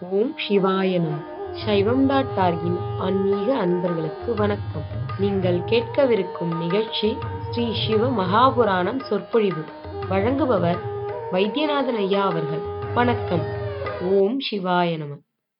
ஓம் சிவாய நம சைவம் டாட் டார்கின் ஆன்மீக அன்பர்களுக்கு வணக்கம் நீங்கள் கேட்கவிருக்கும் நிகழ்ச்சி ஸ்ரீ சிவ மகாபுராணம் சொற்பொழிவு வழங்குபவர் வைத்தியநாதன் ஐயா அவர்கள் வணக்கம் ஓம் சிவாய நம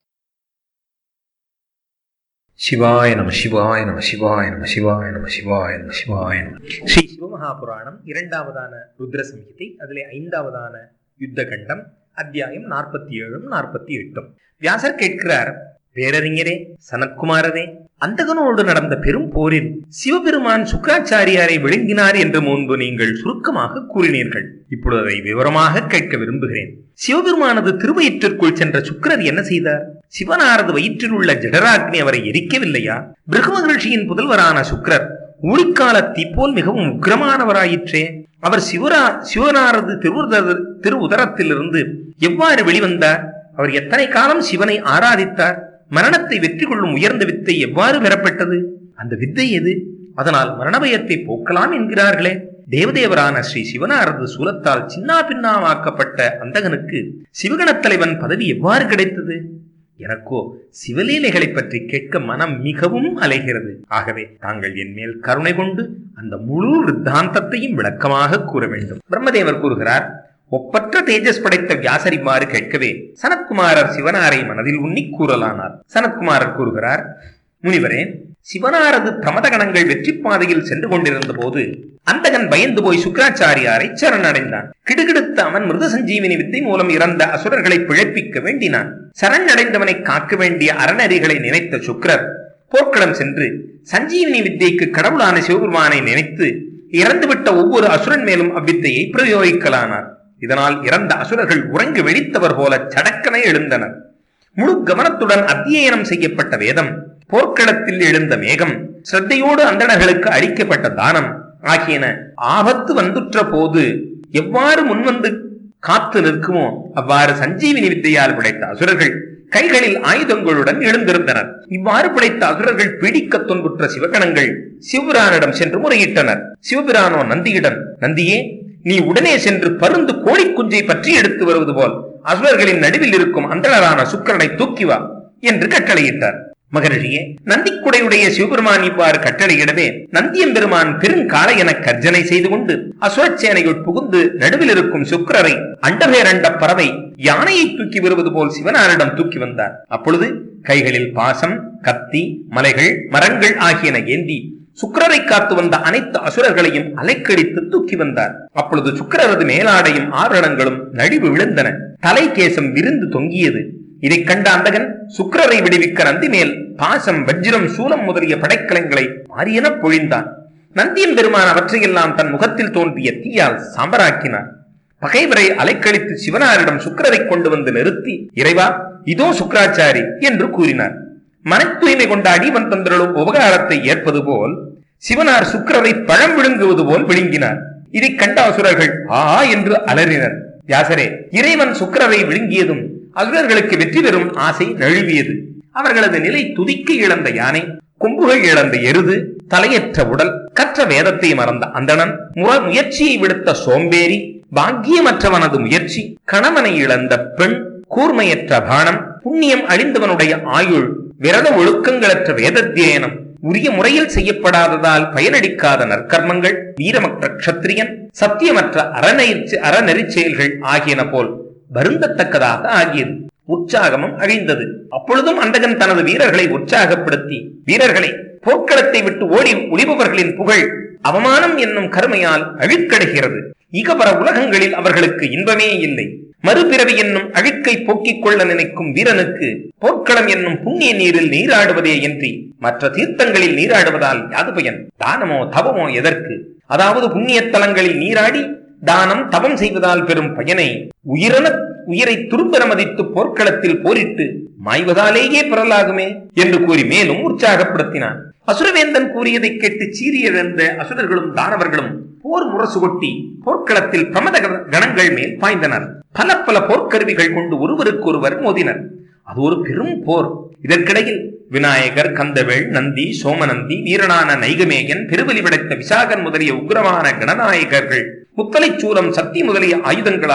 சிவாய நம சிவாய நம சிவாய நம சிவாய நம சிவாய நம சிவாய நம ஸ்ரீ சிவமகாபுராணம் இரண்டாவதான ருத்ர சம்ஹிதை அதிலே ஐந்தாவதான யுத்த கண்டம் அத்தியாயம் நாற்பத்தி ஏழும் நாற்பத்தி எட்டும் வியாசர் கேட்கிறார் பேரறிஞரே சனத்குமாரரே அந்தகனோடு நடந்த பெரும் போரில் சிவபெருமான் சுக்கராச்சாரியாரை விழுங்கினார் என்று முன்பு நீங்கள் சுருக்கமாக கூறினீர்கள் இப்பொழுது அதை விவரமாக கேட்க விரும்புகிறேன் சிவபெருமானது திருவயிற்றிற்குள் சென்ற சுக்கிரர் என்ன செய்தார் சிவனாரது வயிற்றில் உள்ள ஜடராக்னி அவரை எரிக்கவில்லையா பிருகு மகிழ்ச்சியின் புதல்வரான சுக்கிரர் ஊழிக்கால தீப்போல் மிகவும் உக்கிரமானவராயிற்றே அவர் சிவரா சிவனாரது திருவுதர திரு உதரத்திலிருந்து எவ்வாறு வெளிவந்தார் அவர் எத்தனை காலம் சிவனை ஆராதித்தார் மரணத்தை வெற்றி கொள்ளும் உயர்ந்த வித்தை எவ்வாறு பெறப்பட்டது அந்த வித்தை எது அதனால் மரணபயத்தை போக்கலாம் என்கிறார்களே தேவதேவரான ஸ்ரீ சிவனாரது சூலத்தால் சின்னா பின்னாமாக்கப்பட்ட அந்தகனுக்கு சிவகணத் தலைவன் பதவி எவ்வாறு கிடைத்தது எனக்கோ சிவலீலைகளை பற்றி கேட்க மனம் மிகவும் அலைகிறது ஆகவே தாங்கள் என் மேல் கருணை கொண்டு அந்த முழு வித்தாந்தத்தையும் விளக்கமாக கூற வேண்டும் பிரம்மதேவர் கூறுகிறார் ஒப்பற்ற தேஜஸ் படைத்த வியாசர் இவ்வாறு கேட்கவே சனத்குமாரர் சிவனாரை மனதில் உண்ணி கூறலானார் சனத்குமாரர் கூறுகிறார் முனிவரே சிவனாரது பிரமத கணங்கள் வெற்றி பாதையில் சென்று கொண்டிருந்த போது அந்தகன் பயந்து போய் சுக்கராச்சாரியாரை சரணடைந்தான் கிடுகிடுத்த அவன் மிருத சஞ்சீவினி வித்தை மூலம் இறந்த அசுரர்களை பிழைப்பிக்க வேண்டினான் சரணடைந்தவனை காக்க வேண்டிய அறநெறிகளை நினைத்த சுக்கரர் போர்க்களம் சென்று சஞ்சீவினி வித்தைக்கு கடவுளான சிவபெருமானை நினைத்து இறந்துவிட்ட ஒவ்வொரு அசுரன் மேலும் அவ்வித்தையை பிரயோகிக்கலானார் இதனால் இறந்த அசுரர்கள் உறங்கு வெடித்தவர் போல சடக்கனை எழுந்தனர் முழு கவனத்துடன் அத்தியனம் செய்யப்பட்ட வேதம் போர்க்களத்தில் எழுந்த மேகம் சிரத்தையோடு அந்தணர்களுக்கு அளிக்கப்பட்ட தானம் ஆகியன ஆபத்து வந்துற்ற போது எவ்வாறு முன்வந்து காத்து நிற்குமோ அவ்வாறு சஞ்சீவினி வித்தையால் பிழைத்த அசுரர்கள் கைகளில் ஆயுதங்களுடன் எழுந்திருந்தனர் இவ்வாறு பிழைத்த அசுரர்கள் பீடிக்க துன்புற்ற சிவகணங்கள் சிவபிரானிடம் சென்று முறையிட்டனர் சிவபிரானோ நந்தியிடம் நந்தியே நீ உடனே சென்று பருந்து கோழி குஞ்சை பற்றி எடுத்து வருவது போல் அசுரர்களின் நடுவில் இருக்கும் அந்தணரான சுக்கரனை தூக்கி வா என்று கட்டளையிட்டார் மகரிஷியே நந்திக்குடையுடைய சிவபெருமான் இவ்வாறு கட்டளையிடவே நந்தியம்பெருமான் பெருங்காலை என கர்ஜனை செய்து கொண்டு அசுரச்சேனையுள் புகுந்து நடுவில் இருக்கும் சுக்கரரை அண்டபேரண்ட பறவை யானையை தூக்கி வருவது போல் சிவனாரிடம் தூக்கி வந்தார் அப்பொழுது கைகளில் பாசம் கத்தி மலைகள் மரங்கள் ஆகியன ஏந்தி சுக்கரரை காத்து வந்த அனைத்து அசுரர்களையும் அலைக்கடித்து தூக்கி வந்தார் அப்பொழுது சுக்கரரது மேலாடையும் ஆரணங்களும் நடிவு விழுந்தன தலை கேசம் விருந்து தொங்கியது இதை கண்ட அந்தகன் சுக்கரரை விடுவிக்க நந்தி மேல் பாசம் வஜ்ரம் சூலம் முதலிய படைக்கலங்களை மாறியென பொழிந்தான் நந்தியம் பெருமான் அவற்றையெல்லாம் தன் முகத்தில் தோன்றிய தீயால் சாம்பராக்கினார் பகைவரை அலைக்கழித்து சிவனாரிடம் சுக்கரரை கொண்டு வந்து நிறுத்தி இறைவா இதோ சுக்கராச்சாரி என்று கூறினார் மன தூய்மை கொண்ட அடிவன் தந்திரலும் உபகாரத்தை ஏற்பது போல் சிவனார் சுக்கரரை பழம் விழுங்குவது போல் விழுங்கினார் இதை கண்ட அசுரர்கள் ஆ என்று அலறினர் வியாசரே இறைவன் சுக்கரரை விழுங்கியதும் அசுரர்களுக்கு வெற்றி பெறும் ஆசை நழுவியது அவர்களது நிலை துதிக்க இழந்த யானை கொம்புகள் இழந்த எருது தலையற்ற உடல் கற்ற வேதத்தை மறந்த அந்தணன் முற முயற்சியை விடுத்த சோம்பேறி பாக்கியமற்றவனது முயற்சி கணவனை இழந்த பெண் கூர்மையற்ற பானம் புண்ணியம் அழிந்தவனுடைய ஆயுள் விரத ஒழுக்கங்களற்ற வேதத்தியனம் உரிய முறையில் செய்யப்படாததால் பயனளிக்காத நற்கர்மங்கள் வீரமற்ற க்ஷத்திரியன் சத்தியமற்ற அறநெறி அறநெறிச் செயல்கள் ஆகியன போல் வருந்தத்தக்கதாக ஆகியது உற்சாகமும் அழிந்தது அப்பொழுதும் அந்தகன் தனது வீரர்களை உற்சாகப்படுத்தி வீரர்களை போர்க்களத்தை விட்டு ஓடி ஒளிபவர்களின் புகழ் அவமானம் என்னும் கருமையால் அழுக்கடைகிறது இகபர உலகங்களில் அவர்களுக்கு இன்பமே இல்லை மறுபிறவி என்னும் அழுக்கை போக்கிக் கொள்ள நினைக்கும் வீரனுக்கு போர்க்களம் என்னும் புண்ணிய நீரில் நீராடுவதே இன்றி மற்ற தீர்த்தங்களில் நீராடுவதால் யாது பயன் தானமோ தவமோ எதற்கு அதாவது புண்ணிய தலங்களில் நீராடி தானம் தவம் செய்வதால் பெறும் பயனை உயிரன உயிரை துரும்பெற மதித்து போர்க்களத்தில் போரிட்டு மாய்வதாலேயே பெறலாகுமே என்று கூறி மேலும் உற்சாகப்படுத்தினான் அசுரவேந்தன் கூறியதை கேட்டு சீரியழந்த அசுரர்களும் தானவர்களும் போர் முரசு கொட்டி போர்க்களத்தில் பிரமத கணங்கள் மேல் பாய்ந்தனர் பல பல போர்க்கருவிகள் கொண்டு ஒருவருக்கு ஒருவர் மோதினர் அது ஒரு பெரும் போர் இதற்கிடையில் விநாயகர் கந்தவேள் நந்தி சோமநந்தி வீரனான நைகமேயன் பெருவலி படைத்த விசாகன் முதலிய உக்ரமான கணநாயகர்கள் முத்தலைச்சூலம் சக்தி முதலிய ஆயுதங்களாலும்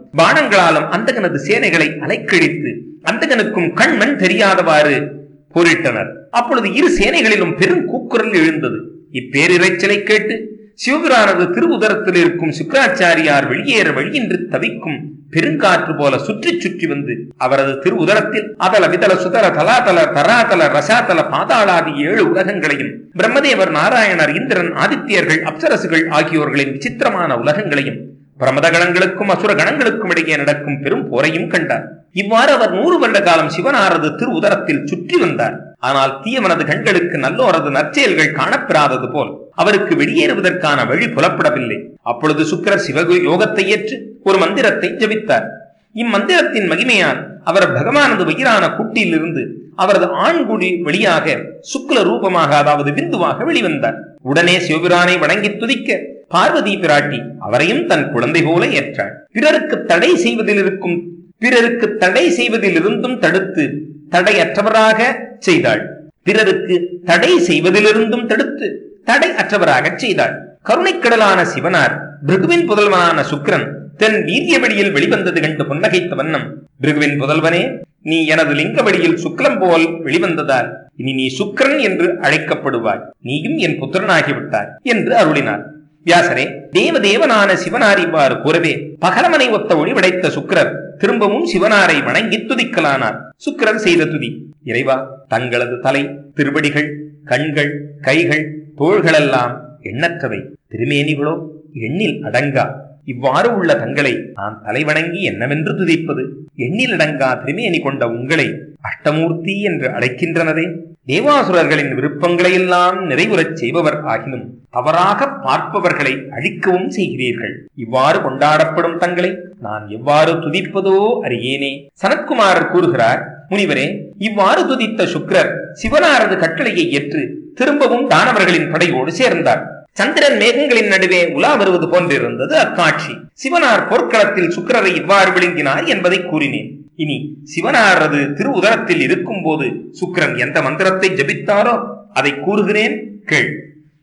பானங்களாலும் அந்தகனது சேனைகளை அலைக்கழித்து அந்தகனுக்கும் கண்மண் தெரியாதவாறு போரிட்டனர் அப்பொழுது இரு சேனைகளிலும் பெரும் கூக்குரல் எழுந்தது இப்பேரிரைச்சலை கேட்டு சிவபிரானது திருவுதரத்தில் இருக்கும் சுக்கராச்சாரியார் வெளியேற வழியின்றி தவிக்கும் பெருங்காற்று போல சுற்றி சுற்றி வந்து அவரது திருவுதரத்தில் அதல விதல சுதல தலாதல தராதல ரசாதல பாதாளாதி ஏழு உலகங்களையும் பிரம்மதேவர் நாராயணர் இந்திரன் ஆதித்யர்கள் அப்சரசுகள் ஆகியோர்களின் விசித்திரமான உலகங்களையும் பிரமத கணங்களுக்கும் அசுர கணங்களுக்கும் இடையே நடக்கும் பெரும் போரையும் கண்டார் இவ்வாறு அவர் நூறு வருட காலம் சிவனாரது திரு உதரத்தில் சுற்றி வந்தார் ஆனால் தீயவனது கண்களுக்கு நல்லோரது நற்செயல்கள் காணப்பெறாதது போல் அவருக்கு வெளியேறுவதற்கான வழி புலப்படவில்லை அப்பொழுது சுக்கரர் சிவ யோகத்தை ஏற்று ஒரு மந்திரத்தை ஜபித்தார் இம்மந்திரத்தின் மகிமையால் அவர் பகவானது வயிறான குட்டியிலிருந்து அவரது ஆண்குடி வெளியாக சுக்ல ரூபமாக அதாவது பிந்துவாக வெளிவந்தார் உடனே சிவபிரானை வணங்கி துதிக்க பார்வதி பிராட்டி அவரையும் தன் குழந்தை போல ஏற்றாள் பிறருக்கு தடை செய்வதில் இருக்கும் பிறருக்கு தடை செய்வதிலிருந்தும் தடுத்து தடையற்றவராக செய்தாள் பிறருக்கு தடை செய்வதிலிருந்தும் தடுத்து தடை அற்றவராக செய்தாள் கருணைக்கடலான சிவனார் பிருகுவின் புதல்வனான சுக்கிரன் தன் வீரியவடியில் வெளிவந்தது கண்டு புன்னகைத்த வண்ணம் பிருகுவின் புதல்வனே நீ எனது லிங்கவடியில் சுக்லம் போல் வெளிவந்ததால் இனி நீ சுக்கிரன் என்று அழைக்கப்படுவாய் நீயும் என் புத்திரனாகிவிட்டாய் என்று அருளினார் வியாசரே தேவதேவனான சிவனார் இவ்வாறு கூறவே பகலமனை ஒத்த ஒளிவடைத்த சுக்கிரர் திரும்பவும் சிவனாரை வணங்கி துதிக்கலானார் சுக்கிரர் செய்த துதி இறைவா தங்களது தலை திருவடிகள் கண்கள் கைகள் தோள்களெல்லாம் எண்ணற்றவை திருமேனிகளோ எண்ணில் அடங்கா இவ்வாறு உள்ள தங்களை நான் தலைவணங்கி என்னவென்று துதிப்பது எண்ணில் அடங்கா திருமேனி கொண்ட உங்களை அஷ்டமூர்த்தி என்று அழைக்கின்றனரே தேவாசுரர்களின் விருப்பங்களை எல்லாம் நிறைவுறச் செய்பவர் ஆகினும் தவறாக பார்ப்பவர்களை அழிக்கவும் செய்கிறீர்கள் இவ்வாறு கொண்டாடப்படும் தங்களை நான் எவ்வாறு துதிப்பதோ அறியேனே சனத்குமாரர் கூறுகிறார் முனிவரே இவ்வாறு துதித்த சுக்ரர் சிவனாரது கட்டளையை ஏற்று திரும்பவும் தானவர்களின் படையோடு சேர்ந்தார் சந்திரன் மேகங்களின் நடுவே உலா வருவது போன்றிருந்தது அக்காட்சி சிவனார் போர்க்களத்தில் சுக்கிரரை இவ்வாறு விழுங்கினார் என்பதை கூறினேன் இனி சிவனாரது திரு உதரத்தில் இருக்கும் போது சுக்கிரன் எந்த மந்திரத்தை ஜபித்தாரோ அதை கூறுகிறேன் கேள்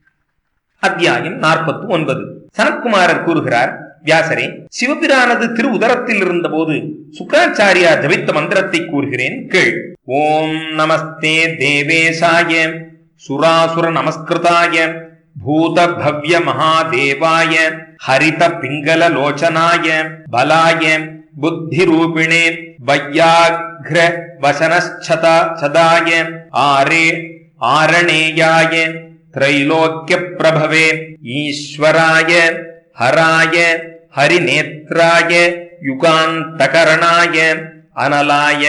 அத்தியாயம் நாற்பத்தி ஒன்பது சனத்குமாரர் கூறுகிறார் வியாசரே சிவபிரானது திரு உதரத்தில் இருந்த போது சுக்கராச்சாரியார் ஜபித்த மந்திரத்தை கூறுகிறேன் கேள் ஓம் நமஸ்தே தேவேசாய சுராசுர நமஸ்கிருதாய பூத பவ்ய மகாதேவாய ஹரித பிங்கல லோச்சனாய பலாய புத்தி ரூபிணே வையாக்ர வசனச்சதா சதாய ஆரே ஆரணேயாய திரைலோக்கிய பிரபவே ஈஸ்வராய ஹராய ஹரிநேத்ராய யுகாந்தகரணாய அனலாய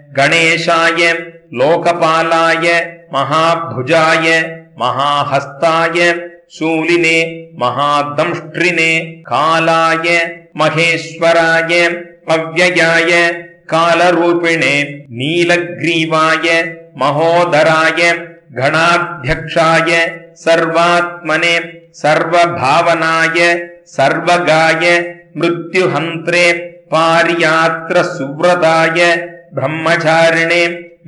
கணேशाय லோகபாலாய மகாபுஜாய மகாஹஸ்தாய शूलिने महादंष्ट्रिने कालाय महेश्वराय अव्ययाय कालरूपिणे नीलग्रीवाय महोदराय गणाध्यक्षाय सर्वात्मने सर्वभावनाय सर्वगाय मृत्युहन्त्रे पारियात्र सुव्रताय ब्रह्मचारिणे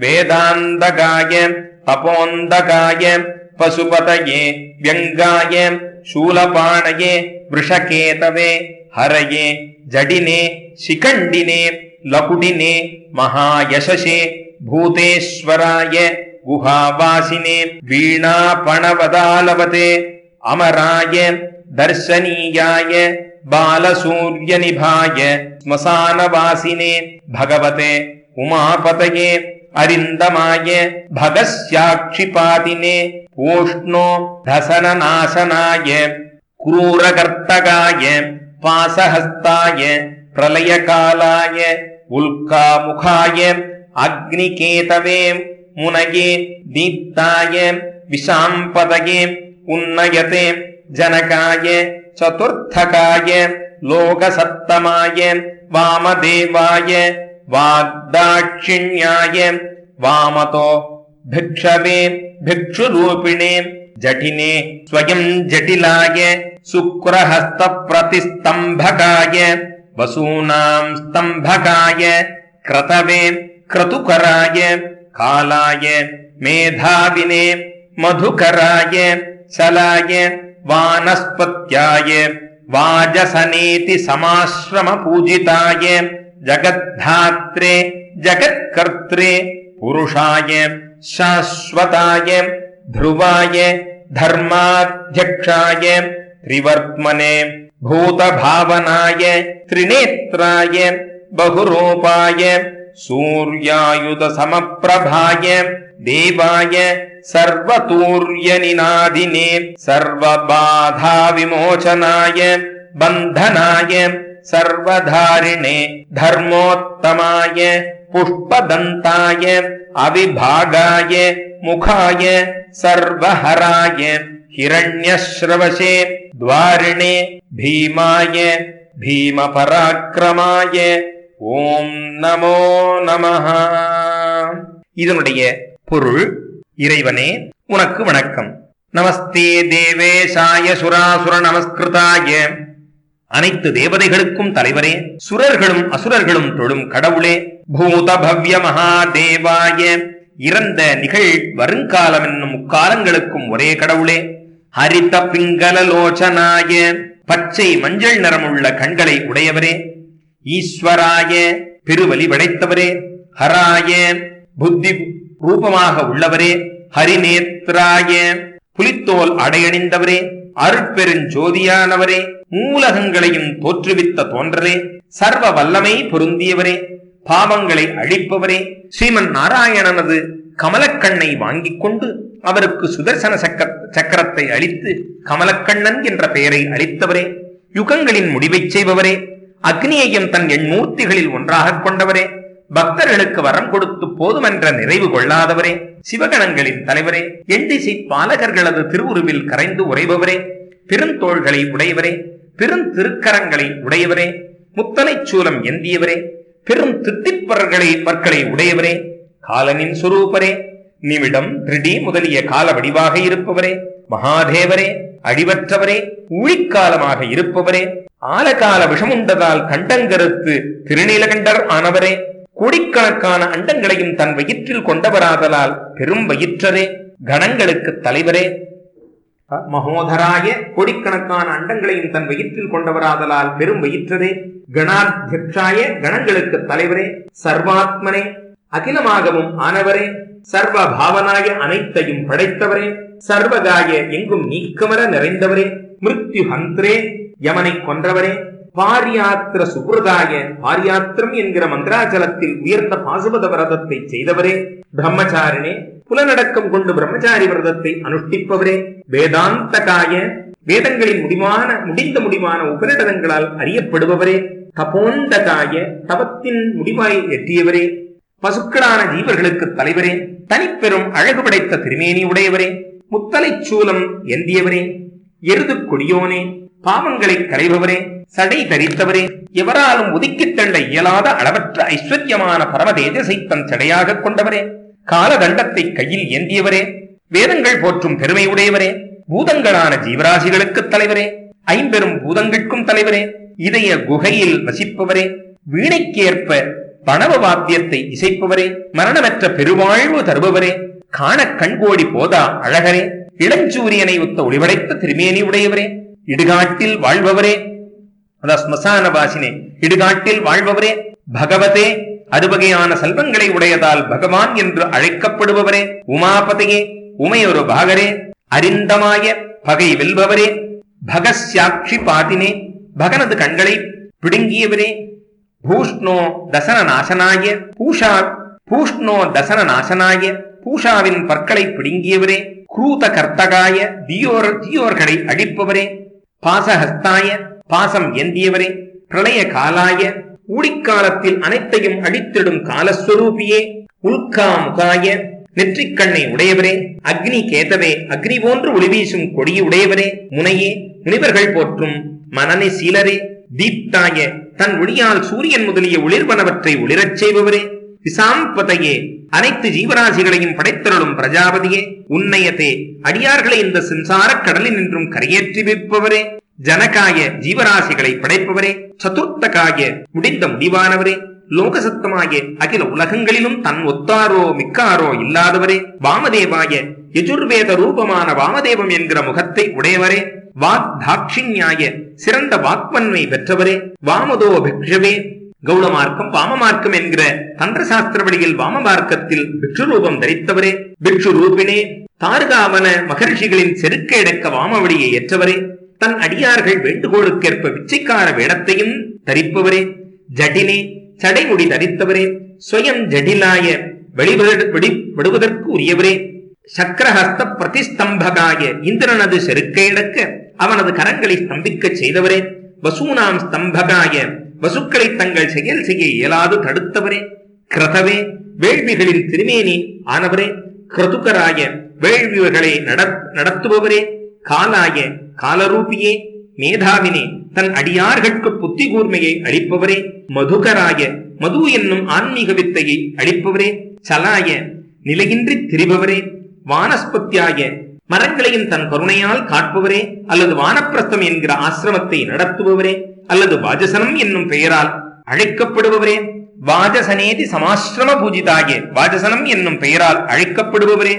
वेदान्तगाय तपोन्दकाय पशुपतये व्यङ्गाय शूलपाणये वृषकेतवे हरये जडिने शिखण्डिने लकुटिने महायशसे भूतेश्वराय गुहावासिने वीणापणवदालवते अमराय दर्शनीयाय बालसूर्यनिभाय श्मशानवासिने भगवते उमापतये अरिन्दमाय भगस्याक्षिपातिने ऊष्णो धसननाशनाय क्रूरकर्तकाय पासहस्ताय प्रलयकालाय उल्कामुखाय अग्निकेतवे मुनये दीप्ताय विशाम्पदये उन्नयते जनकाय चतुर्थकाय लोकसप्तमाय वामदेवाय वाग्दाक्षिण्याय वामतो भिक्षवे भिक्षुरूपिणे जटिने स्वयं जटिलाय शुक्रहस्तप्रतिस्तम्भकाय वसूनां स्तम्भकाय क्रतवे क्रतुकराय कालाय मेधाविने मधुकराय शलाय वानस्पत्याय வாஜசனேதி சமாஸ்ரம பூஜிதாய ஜகத்தாத்ரே ஜகத்கர்த்ரே புருஷாய சாஸ்வதாய ध्रुवाय धर्माध्यक्षाय त्रिवर्त्मने भूतभावनाय त्रिनेत्राय बहुरूपाय सूर्यायुधसमप्रभाय देवाय सर्वतूर्यनिनादिने सर्वबाधाविमोचनाय बन्धनाय सर्वधारिणे धर्मोत्तमाय पुष्पदन्ताय अविभागाय मुखाय सर्वहराय हिरण्यश्रवसे द्वारिणे भीमाय भीमपराक्रमाय ஓம் நமோ நமஹ இதனுடைய பொருள் இறைவனே உனக்கு வணக்கம் நமஸ்தே தேவேசாய சுராசுர நமஸ்கிருதாய அனைத்து தேவதைகளுக்கும் தலைவரே சுரர்களும் அசுரர்களும் தொழும் கடவுளே பூத பவ்ய மகாதேவாய இறந்த நிகழ் வருங்காலம் என்னும் முக்காலங்களுக்கும் ஒரே கடவுளே ஹரித பிங்கல லோச்சனாய பச்சை மஞ்சள் நிறமுள்ள கண்களை உடையவரே ஈஸ்வராய பெருவலி படைத்தவரே ஹராய புத்தி ரூபமாக உள்ளவரே ஹரிநேத்ராய புலித்தோல் அடையணிந்தவரே அருட்பெருஞ்சோதியானவரே மூலகங்களையும் தோற்றுவித்த தோன்றரே சர்வ வல்லமை பொருந்தியவரே பாவங்களை அழிப்பவரே ஸ்ரீமன் நாராயணனது கமலக்கண்ணை வாங்கிக் கொண்டு அவருக்கு சுதர்சன சக்க சக்கரத்தை அளித்து கமலக்கண்ணன் என்ற பெயரை அளித்தவரே யுகங்களின் முடிவைச் செய்பவரே அக்னியையும் தன் எண்மூர்த்திகளில் ஒன்றாகக் கொண்டவரே பக்தர்களுக்கு வரம் கொடுத்து போதுமென்ற நிறைவு கொள்ளாதவரே சிவகணங்களின் தலைவரே எண்டிசை பாலகர்களது திருவுருவில் கரைந்து உறைபவரே பெருந்தோள்களை உடையவரே பெருந்திருக்கரங்களை உடையவரே முத்தனைச் சூலம் ஏந்தியவரே பெரும் தித்திப்பர்களை பற்களை உடையவரே காலனின் சுரூபரே நிமிடம் திருடி முதலிய கால வடிவாக இருப்பவரே மகாதேவரே அழிவற்றவரே ஊழிக்காலமாக இருப்பவரே ஆலகால விஷமுண்டதால் கண்டங்கருத்து திருநீலகண்டர் ஆனவரே கோடிக்கணக்கான அண்டங்களையும் தன் வயிற்றில் கொண்டவராதலால் பெரும் வயிற்றரே கணங்களுக்கு தலைவரே மகோதராய கோடிக்கணக்கான அண்டங்களையும் தன் வயிற்றில் கொண்டவராதலால் பெரும் வயிற்றரே கணாத்தியக்ஷாய கணங்களுக்கு தலைவரே சர்வாத்மனே அகிலமாகவும் ஆனவரே சர்வ பாவனாய அனைத்தையும் படைத்தவரே சர்வகாய எங்கும் நீக்கமர நிறைந்தவரே மிருத்யு ஹந்திரே யமனை கொன்றவரே பாரியாத்திர சுகிருதாய பாரியாத்திரம் என்கிற மந்திராச்சலத்தில் உயர்ந்த பாசுபத விரதத்தை செய்தவரே பிரம்மச்சாரினே புலனடக்கம் கொண்டு பிரம்மச்சாரி விரதத்தை அனுஷ்டிப்பவரே வேதாந்தகாய வேதங்களின் முடிவான முடிந்த முடிவான உபரிடதங்களால் அறியப்படுபவரே தபோந்தகாய தவத்தின் முடிவாய் எட்டியவரே பசுக்களான ஜீவர்களுக்கு தலைவரே தனிப்பெரும் அழகு படைத்த திருமேனி உடையவரே முத்தலைச் சூலம் ஏந்தியவரே எருது கொடியோனே பாவங்களை கரைபவரே சடை தரித்தவரே எவராலும் ஒதுக்கித் தள்ள இயலாத அளவற்ற ஐஸ்வர்யமான பரம தேஜசை தன் சடையாக கொண்டவரே காலதண்டத்தை கையில் ஏந்தியவரே வேதங்கள் போற்றும் பெருமை உடையவரே பூதங்களான ஜீவராசிகளுக்கு தலைவரே ஐம்பெரும் பூதங்களுக்கும் தலைவரே இதய குகையில் வசிப்பவரே வீணைக்கேற்ப பணவ வாத்தியத்தை இசைப்பவரே மரணமற்ற பெருவாழ்வு தருபவரே காண கண்கோடி போதா அழகரே இளஞ்சூரியனை ஒத்த ஒளிவடைத்த திருமேனி உடையவரே இடுகாட்டில் வாழ்பவரே அதான் ஸ்மசான வாசினே இடுகாட்டில் வாழ்பவரே பகவதே அறுவகையான செல்வங்களை உடையதால் பகவான் என்று அழைக்கப்படுபவரே உமாபதையே உமையொரு பாகரே அரிந்தமாய பகை வெல்பவரே பகஸ்யாட்சி பாதினே பகனது கண்களை பிடுங்கியவரே பூஷ்ணோ தசன நாசனாய பூஷா பூஷ்ணோ தசன நாசனாய பூஷாவின் பற்களை பிடுங்கியவரே குரூத கர்த்தகாய தியோர் தியோர்களை அழிப்பவரே பாசஹஸ்தாய பாசம் ஏந்தியவரே பிரளய காலாய ஊழிக்காலத்தில் அனைத்தையும் அழித்திடும் காலஸ்வரூபியே உல்கா முகாய நெற்றிக்கண்ணை உடையவரே அக்னி கேதவே அக்னி போன்று ஒளி வீசும் கொடி உடையவரே முனையே முனிவர்கள் போற்றும் மனநி சீலரே தீப்தாய தன் ஒளியால் சூரியன் முதலிய ஒளிர்வனவற்றை ஒளிரச் செய்பவரே விசாம்பதையே அனைத்து ஜீவராசிகளையும் படைத்தருளும் பிரஜாபதியே உன்னையதே அடியார்களை இந்த சம்சாரக் கடலில் நின்றும் கரையேற்றி வைப்பவரே ஜனகாய ஜீவராசிகளை படைப்பவரே சதுர்த்தகாய முடிந்த முடிவானவரே லோகசத்தமாய அகில உலகங்களிலும் தன் ஒத்தாரோ மிக்காரோ இல்லாதவரே வாமதேவாய யஜுர்வேத ரூபமான வாமதேவம் என்கிற முகத்தை உடையவரே வாக் தாட்சிண்யாய சிறந்த வாக்மன்மை பெற்றவரே வாமதோ பிக்ஷவே கௌளமார்க்கம் வாமமார்க்கம் என்கிற தந்திர சாஸ்திர வழியில் வாமமார்க்கத்தில் பிக்ஷு ரூபம் தரித்தவரே பிக்ஷு ரூபினே தார்காவன மகர்ஷிகளின் செருக்கெடுக்க வாமவழியை ஏற்றவரே தன் அடியார்கள் வேண்டுகோளுக்கேற்ப விச்சைக்கார வேடத்தையும் தரிப்பவரே ஜடினே சடைமுடி தரித்தவரே ஸ்வயம் ஜடிலாய வெளிவடு- வெளிப்படுவதற்கு உரியவரே சக்கரஹஸ்த பிரதிஸ்தம்பகாய இந்திரனது செருக்கையடக்க அவனது கரங்களை ஸ்தம்பிக்கச் செய்தவரே வசூனாம் ஸ்தம்பகாய வசுக்களை தங்கள் செயல் செய்ய இயலாது தடுத்தவரே கிரதவே வேள்விகளின் திருமேனி ஆனவரே கிருதுகராய வேள்விகளை நட- நடத்துபவரே காலாய காலரூபியே மேதாவினே தன் அடியார்களுக்கு புத்தி கூர்மையை அளிப்பவரே மதுகராய மது என்னும் ஆன்மீக வித்தையை அளிப்பவரே சலாய நிலையின்றி திரிபவரே வானஸ்பத்தியாய மரங்களையும் தன் கருணையால் காட்பவரே அல்லது வானப்பிரஸ்தம் என்கிற ஆசிரமத்தை நடத்துபவரே அல்லது வாஜசனம் என்னும் பெயரால் அழைக்கப்படுபவரே வாஜசனேதி சமாசிரம பூஜிதாய வாஜசனம் என்னும் பெயரால் அழைக்கப்படுபவரே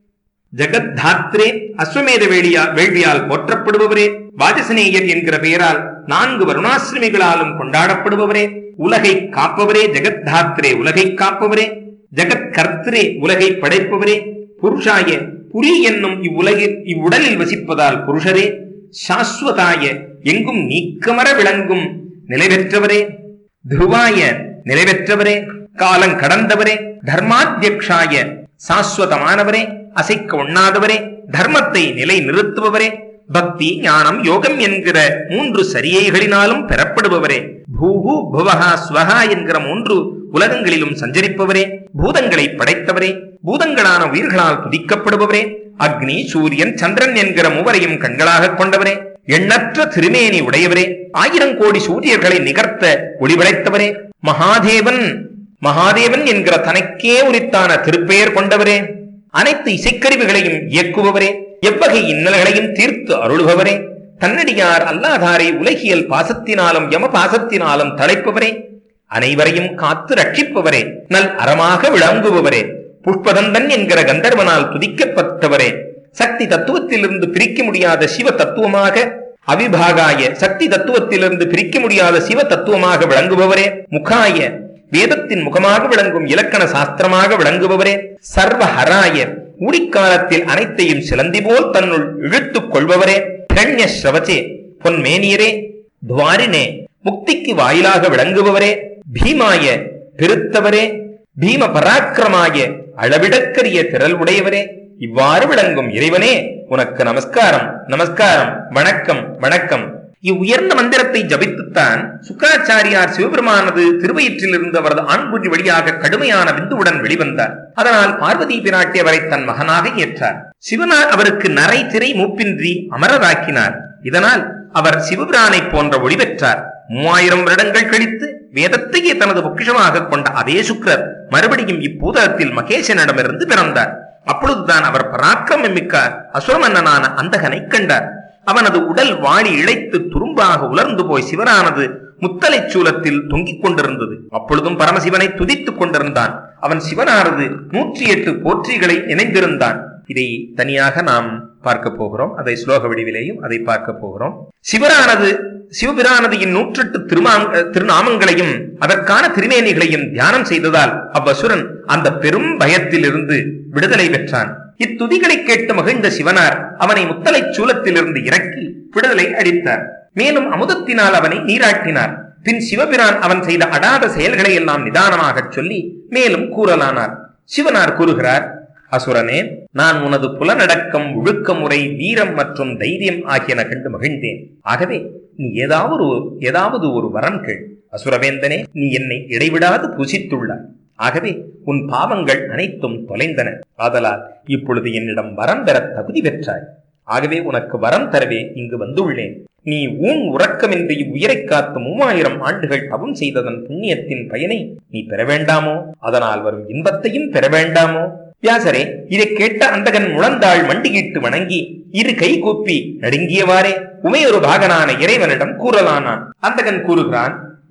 ஜெகத்தாத்ரே அஸ்வமேத வேளியா வேள்வியால் போற்றப்படுபவரே வாஜசனேயர் என்கிற பெயரால் நான்கு வருணாசிரமிகளாலும் கொண்டாடப்படுபவரே உலகை காப்பவரே ஜெகத்தாத்ரே உலகை காப்பவரே ஜெகத் கர்த்தரே உலகை படைப்பவரே புருஷாய புரி என்னும் இவ்வுலகில் இவ்வுடலில் வசிப்பதால் புருஷரே சாஸ்வதாய எங்கும் நீக்கமர விளங்கும் நிலைபெற்றவரே துருவாய நிலைபெற்றவரே காலம் கடந்தவரே தர்மாத்தியக்ஷாய சாஸ்வதமானவரே அசைக்க உண்ணாதவரே தர்மத்தை நிலை நிறுத்துபவரே பக்தி ஞானம் யோகம் என்கிற மூன்று சரியைகளினாலும் பெறப்படுபவரே பூஹு புவஹா ஸ்வஹா என்கிற மூன்று உலகங்களிலும் சஞ்சரிப்பவரே பூதங்களை படைத்தவரே பூதங்களான உயிர்களால் துதிக்கப்படுபவரே அக்னி சூரியன் சந்திரன் என்கிற மூவரையும் கண்களாக கொண்டவரே எண்ணற்ற திருமேனி உடையவரே ஆயிரம் கோடி சூரியர்களை நிகர்த்த ஒளிவளைத்தவரே மகாதேவன் மகாதேவன் என்கிற தனக்கே உரித்தான திருப்பெயர் கொண்டவரே அனைத்து இசைக்கருவிகளையும் இயக்குபவரே எவ்வகை இன்னல்களையும் தீர்த்து அருளுபவரே தன்னடியார் அல்லாதாரை உலகியல் பாசத்தினாலும் யம பாசத்தினாலும் தழைப்பவரே அனைவரையும் காத்து ரட்சிப்பவரே நல் அறமாக விளங்குபவரே புஷ்பதந்தன் என்கிற கந்தர்வனால் துதிக்கப்பட்டவரே சக்தி தத்துவத்திலிருந்து பிரிக்க முடியாத சிவ தத்துவமாக அவிபாகாய சக்தி தத்துவத்திலிருந்து பிரிக்க முடியாத சிவ தத்துவமாக விளங்குபவரே முகாய வேதத்தின் முகமாக விளங்கும் இலக்கண சாஸ்திரமாக விளங்குபவரே சர்வஹராய ஊடிக்காலத்தில் அனைத்தையும் சிலந்தி போல் தன்னுள் இழுத்துக் கொள்பவரே பிரண்ய ஸ்ரவச்சே பொன்மேனியரே துவாரினே முக்திக்கு வாயிலாக விளங்குபவரே பீமாய பெருத்தவரே பீம பராக்கிரமாய அளவிடக்கரிய திரள் உடையவரே இவ்வாறு விளங்கும் இறைவனே உனக்கு நமஸ்காரம் நமஸ்காரம் வணக்கம் வணக்கம் இவ்வுயர்ந்த மந்திரத்தை ஜபித்துத்தான் சுக்காச்சாரியார் சிவபெருமானது திருவயிற்றிலிருந்து அவரது ஆண்குறி வழியாக கடுமையான விந்துவுடன் வெளிவந்தார் அதனால் பார்வதி பிராட்டி அவரை தன் மகனாக ஏற்றார் சிவனார் அவருக்கு நரை திரை மூப்பின்றி அமரராக்கினார் இதனால் அவர் சிவபிரானை போன்ற ஒளி பெற்றார் மூவாயிரம் வருடங்கள் கழித்து வேதத்தையே தனது பொக்கிஷமாக கொண்ட அதே சுக்ரர் மறுபடியும் இப்பூதகத்தில் மகேசனிடமிருந்து பிறந்தார் அப்பொழுதுதான் அவர் பராக்கிரமம் மிக்க அசுரமன்னனான அந்தகனை கண்டார் அவனது உடல் வாடி இழைத்து துரும்பாக உலர்ந்து போய் சிவனானது முத்தலை சூலத்தில் தொங்கிக் கொண்டிருந்தது அப்பொழுதும் பரமசிவனை துதித்துக் கொண்டிருந்தான் அவன் சிவனானது நூற்றி எட்டு போற்றிகளை இணைந்திருந்தான் இதை தனியாக நாம் பார்க்க போகிறோம் அதை ஸ்லோக வடிவிலேயும் அதை பார்க்க போகிறோம் சிவரானது சிவபிரானது இந்நூற்றெட்டு திருமாங் திருநாமங்களையும் அதற்கான திருமேனிகளையும் தியானம் செய்ததால் அவ்வசுரன் அந்த பெரும் பயத்திலிருந்து விடுதலை பெற்றான் இத்துதிகளை கேட்டு மகிழ்ந்த சிவனார் அவனை முத்தலை சூலத்திலிருந்து இறக்கி விடுதலை அளித்தார் மேலும் அமுதத்தினால் அவனை நீராட்டினார் பின் சிவபிரான் அவன் செய்த அடாத செயல்களை எல்லாம் நிதானமாகச் சொல்லி மேலும் கூறலானார் சிவனார் கூறுகிறார் அசுரனே நான் உனது புலனடக்கம் ஒழுக்கமுறை வீரம் மற்றும் தைரியம் ஆகியன கண்டு மகிழ்ந்தேன் ஆகவே நீ ஏதாவது ஒரு ஏதாவது ஒரு வரம் கேள் அசுரவேந்தனே நீ என்னை இடைவிடாது புசித்துள்ளாய் ஆகவே உன் பாவங்கள் அனைத்தும் தொலைந்தன ஆதலால் இப்பொழுது என்னிடம் வரம் பெற தகுதி பெற்றாய் ஆகவே உனக்கு வரம் தரவே இங்கு வந்துள்ளேன் நீ ஊன் உறக்கமின்றி உயிரை காத்து மூவாயிரம் ஆண்டுகள் தவம் செய்ததன் புண்ணியத்தின் பயனை நீ பெற வேண்டாமோ அதனால் வரும் இன்பத்தையும் பெற வேண்டாமோ வியாசரே இதை கேட்ட அந்தகன் முழந்தாள் மண்டியிட்டு வணங்கி இரு கை கூப்பி நடுங்கியவாறே உமையொரு பாகனான இறைவனிடம் கூறலானான் அந்தகன் கூறுகிறான்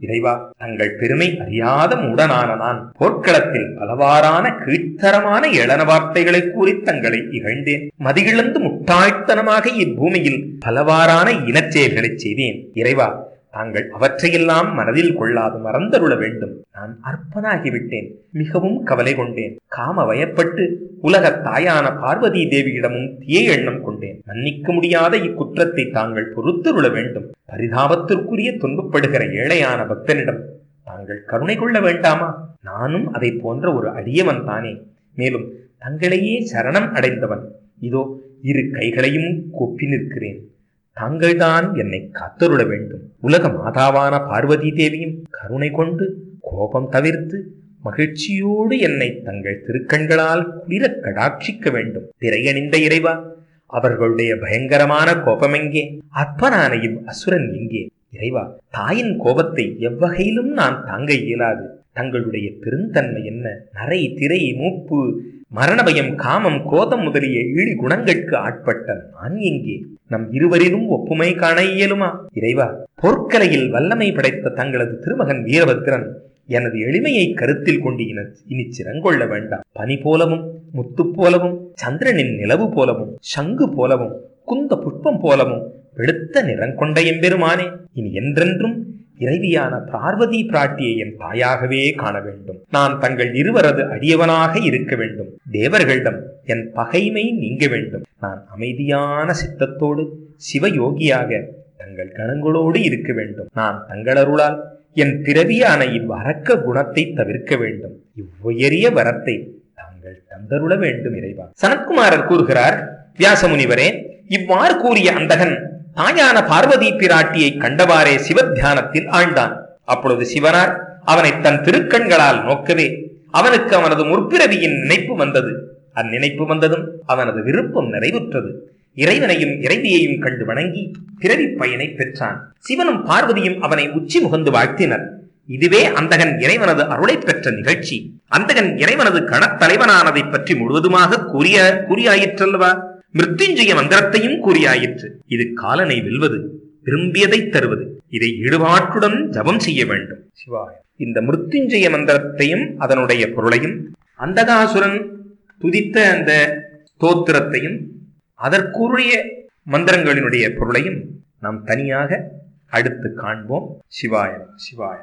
இறைவா தங்கள் பெருமை அறியாத மூடனான நான் போர்க்களத்தில் பலவாறான கீழ்த்தரமான ஏளன வார்த்தைகளை கூறி தங்களை இகழ்ந்தேன் மதிகிழந்து முட்டாள்தனமாக இப்பூமியில் பலவாறான இனச்செயல்களை செய்தேன் இறைவா தாங்கள் அவற்றையெல்லாம் மனதில் கொள்ளாது மறந்தருள வேண்டும் நான் அற்பனாகிவிட்டேன் மிகவும் கவலை கொண்டேன் காம வயப்பட்டு உலகத் தாயான பார்வதி தேவியிடமும் தீய எண்ணம் கொண்டேன் மன்னிக்க முடியாத இக்குற்றத்தை தாங்கள் பொறுத்தருள வேண்டும் பரிதாபத்திற்குரிய துன்பப்படுகிற ஏழையான பக்தனிடம் தாங்கள் கருணை கொள்ள வேண்டாமா நானும் அதை போன்ற ஒரு அடியவன் தானே மேலும் தங்களையே சரணம் அடைந்தவன் இதோ இரு கைகளையும் கொப்பி நிற்கிறேன் தாங்கள்தான் என்னை காத்தருள வேண்டும் உலக மாதாவான பார்வதி தேவியும் கருணை கொண்டு கோபம் தவிர்த்து மகிழ்ச்சியோடு என்னை தங்கள் திருக்கண்களால் குளிர கடாட்சிக்க வேண்டும் திரையணிந்த இறைவா அவர்களுடைய பயங்கரமான கோபமெங்கே அற்பனான இவ் அசுரன் எங்கே இறைவா தாயின் கோபத்தை எவ்வகையிலும் நான் தாங்க இயலாது தங்களுடைய பெருந்தன்மை என்ன நரை திரை மூப்பு மரணபயம் காமம் கோதம் முதலிய ஈழி குணங்களுக்கு ஆட்பட்ட நான் எங்கே நம் இருவரிலும் ஒப்புமை காண இயலுமா இறைவா போர்க்கலையில் வல்லமை படைத்த தங்களது திருமகன் வீரபத்திரன் எனது எளிமையை கருத்தில் கொண்டு இன இனி சிறங்கொள்ள வேண்டாம் பனி போலவும் முத்து போலவும் சந்திரனின் நிலவு போலவும் சங்கு போலவும் குந்த புஷ்பம் போலவும் வெளுத்த நிறங்கொண்ட எம்பெருமானே இனி என்றென்றும் இறைவியான பார்வதி பிராட்டியை என் தாயாகவே காண வேண்டும் நான் தங்கள் இருவரது அடியவனாக இருக்க வேண்டும் தேவர்களிடம் என் பகைமை நீங்க வேண்டும் நான் அமைதியான சித்தத்தோடு சிவயோகியாக தங்கள் கணங்களோடு இருக்க வேண்டும் நான் தங்களருளால் என் பிறவியான இவ்வரக்க குணத்தை தவிர்க்க வேண்டும் இவ்வுயரிய வரத்தை தாங்கள் தந்தருள வேண்டும் இறைவா சனத்குமாரர் கூறுகிறார் வியாசமுனிவரே இவ்வாறு கூறிய அந்தகன் தாயான பார்வதி பிராட்டியை கண்டவாறே சிவத்தியானத்தில் ஆழ்ந்தான் அப்பொழுது சிவனார் அவனை தன் திருக்கண்களால் நோக்கவே அவனுக்கு அவனது முற்பிறவியின் நினைப்பு வந்தது அந்நினைப்பு வந்ததும் அவனது விருப்பம் நிறைவுற்றது இறைவனையும் இறைவியையும் கண்டு வணங்கி பிறவி பயனை பெற்றான் சிவனும் பார்வதியும் அவனை உச்சி முகந்து வாழ்த்தினர் இதுவே அந்தகன் இறைவனது அருளை பெற்ற நிகழ்ச்சி அந்தகன் இறைவனது கணத்தலைவனானதை பற்றி முழுவதுமாக கூறிய கூறியாயிற்றல்லவா மிருத்யுஞ்சய மந்திரத்தையும் கூறியாயிற்று இது காலனை வெல்வது விரும்பியதை தருவது இதை ஈடுபாட்டுடன் ஜபம் செய்ய வேண்டும் சிவாய இந்த மிருத்யுஞ்சய மந்திரத்தையும் அதனுடைய பொருளையும் அந்தகாசுரன் துதித்த அந்த ஸ்தோத்திரத்தையும் அதற்குரிய மந்திரங்களினுடைய பொருளையும் நாம் தனியாக அடுத்து காண்போம் சிவாய சிவாய